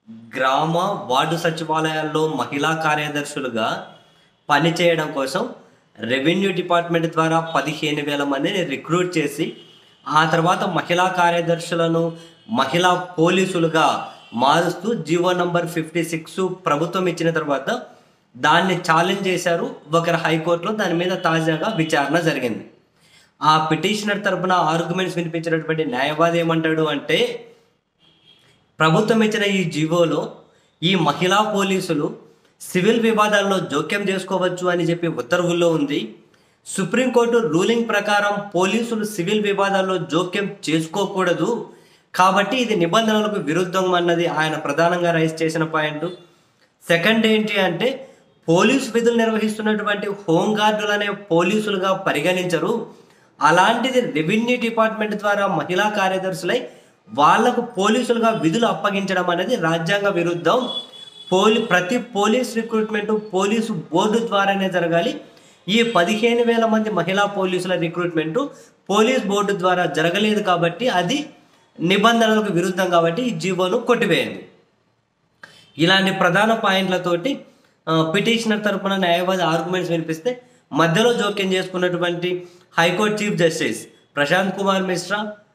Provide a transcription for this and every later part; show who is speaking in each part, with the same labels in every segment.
Speaker 1: గ్రామ వార్డు సచివాలయాల్లో మహిళా కార్యదర్శులుగా పనిచేయడం కోసం రెవెన్యూ డిపార్ట్మెంట్ ద్వారా పదిహేను వేల మందిని రిక్రూట్ చేసి ఆ తర్వాత మహిళా కార్యదర్శులను మహిళా పోలీసులుగా మారుస్తూ జీవో నంబర్ ఫిఫ్టీ సిక్స్ ప్రభుత్వం ఇచ్చిన తర్వాత దాన్ని ఛాలెంజ్ చేశారు ఒకరు హైకోర్టులో దాని మీద తాజాగా విచారణ జరిగింది ఆ పిటిషనర్ తరపున ఆర్గ్యుమెంట్స్ వినిపించినటువంటి న్యాయవాది ఏమంటాడు అంటే ప్రభుత్వం ఇచ్చిన ఈ జీవోలో ఈ మహిళా పోలీసులు సివిల్ వివాదాల్లో జోక్యం చేసుకోవచ్చు అని చెప్పి ఉత్తర్వుల్లో ఉంది సుప్రీంకోర్టు రూలింగ్ ప్రకారం పోలీసులు సివిల్ వివాదాల్లో జోక్యం చేసుకోకూడదు కాబట్టి ఇది నిబంధనలకు విరుద్ధం అన్నది ఆయన ప్రధానంగా రైజ్ చేసిన పాయింట్ సెకండ్ ఏంటి అంటే పోలీస్ విధులు నిర్వహిస్తున్నటువంటి హోంగార్డులనే పోలీసులుగా పరిగణించరు అలాంటిది రెవెన్యూ డిపార్ట్మెంట్ ద్వారా మహిళా కార్యదర్శులై వాళ్లకు పోలీసులుగా విధులు అప్పగించడం అనేది రాజ్యాంగ విరుద్ధం పోలీ ప్రతి పోలీస్ రిక్రూట్మెంట్ పోలీసు బోర్డు ద్వారానే జరగాలి ఈ పదిహేను వేల మంది మహిళా పోలీసుల రిక్రూట్మెంట్ పోలీస్ బోర్డు ద్వారా జరగలేదు కాబట్టి అది నిబంధనలకు విరుద్ధం కాబట్టి ఈ జీవోను కొట్టివేయండి ఇలాంటి ప్రధాన పాయింట్లతోటి ఆ, పిటిషనర్ తరపున న్యాయవాది ఆర్గ్యుమెంట్స్ వినిపిస్తే మధ్యలో జోక్యం చేసుకున్నటువంటి high court chief justice Prashant Kumar Mishra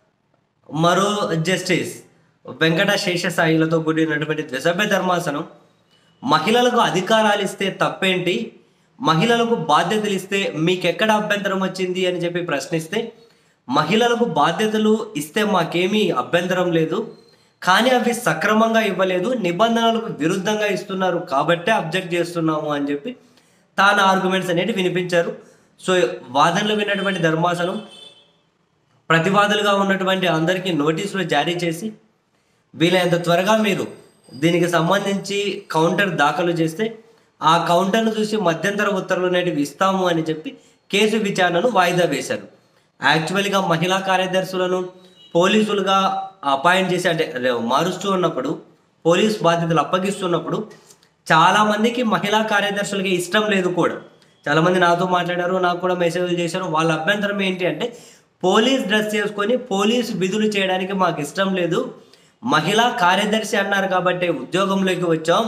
Speaker 1: మరో జస్టిస్ వెంకట శేషసాయిలతో కూడినటువంటి ద్విసభ్య ధర్మాసనం మహిళలకు అధికారాలు ఇస్తే తప్పేంటి మహిళలకు బాధ్యతలు ఇస్తే మీకెక్కడ అభ్యంతరం వచ్చింది అని చెప్పి ప్రశ్నిస్తే మహిళలకు బాధ్యతలు ఇస్తే మాకేమీ అభ్యంతరం లేదు కానీ అవి సక్రమంగా ఇవ్వలేదు నిబంధనలకు విరుద్ధంగా ఇస్తున్నారు కాబట్టే అబ్జెక్ట్ చేస్తున్నాము అని చెప్పి తాను ఆర్గ్యుమెంట్స్ అనేవి వినిపించారు సో వాదనలు విన్నటువంటి ధర్మాసనం ప్రతివాదులుగా ఉన్నటువంటి అందరికీ నోటీసులు జారీ చేసి వీలైనంత త్వరగా మీరు దీనికి సంబంధించి కౌంటర్ దాఖలు చేస్తే ఆ కౌంటర్ను చూసి మధ్యంతర ఉత్తర్వులు అనేటివి ఇస్తాము అని చెప్పి కేసు విచారణను వాయిదా వేశారు యాక్చువల్గా మహిళా కార్యదర్శులను పోలీసులుగా అపాయింట్ చేసి అంటే రే- మారుస్తూ ఉన్నప్పుడు పోలీస్ బాధ్యతలు అప్పగిస్తున్నప్పుడు చాలామందికి మహిళా కార్యదర్శులకి ఇష్టం లేదు కూడా చాలామంది నాతో మాట్లాడారు నాకు కూడా మెసేజ్లు చేశారు వాళ్ళ అభ్యంతరం ఏంటి అంటే పోలీస్ డ్రెస్ చేసుకొని పోలీస్ విధులు చేయడానికి మాకు ఇష్టం లేదు మహిళా కార్యదర్శి అన్నారు కాబట్టి ఉద్యోగంలోకి వచ్చాం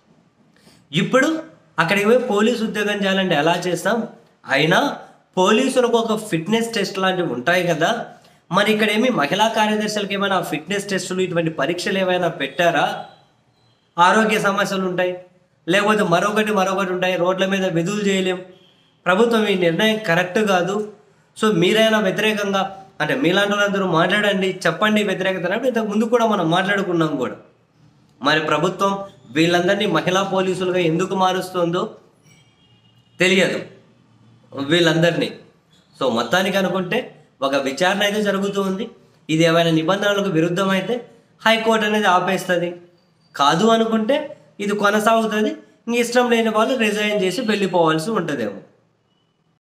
Speaker 1: ఇప్పుడు అక్కడికి పోయి పోలీస్ ఉద్యోగం చేయాలంటే ఎలా చేస్తాం అయినా పోలీసులకు ఒక ఫిట్నెస్ టెస్ట్ లాంటివి ఉంటాయి కదా మరి ఇక్కడ ఏమి మహిళా కార్యదర్శులకు ఏమైనా ఫిట్నెస్ టెస్టులు ఇటువంటి పరీక్షలు ఏమైనా పెట్టారా ఆరోగ్య సమస్యలు ఉంటాయి లేకపోతే మరొకటి మరొకటి ఉంటాయి రోడ్ల మీద విధులు చేయలేం ప్రభుత్వం ఈ నిర్ణయం కరెక్ట్ కాదు సో మీరైనా వ్యతిరేకంగా అంటే మీలాంటి వాళ్ళందరూ మాట్లాడండి చెప్పండి వ్యతిరేకత అన్నప్పుడు ఇంతకు ముందు కూడా మనం మాట్లాడుకున్నాం కూడా మరి ప్రభుత్వం వీళ్ళందరినీ మహిళా పోలీసులుగా ఎందుకు మారుస్తుందో తెలియదు వీళ్ళందరినీ సో మొత్తానికి అనుకుంటే ఒక విచారణ అయితే జరుగుతూ ఉంది ఇది ఏమైనా నిబంధనలకు విరుద్ధం అయితే హైకోర్టు అనేది ఆపేస్తుంది కాదు అనుకుంటే ఇది కొనసాగుతుంది ఇంక ఇష్టం లేని వాళ్ళు రిజైన్ చేసి వెళ్ళిపోవాల్సి ఉంటుందేమో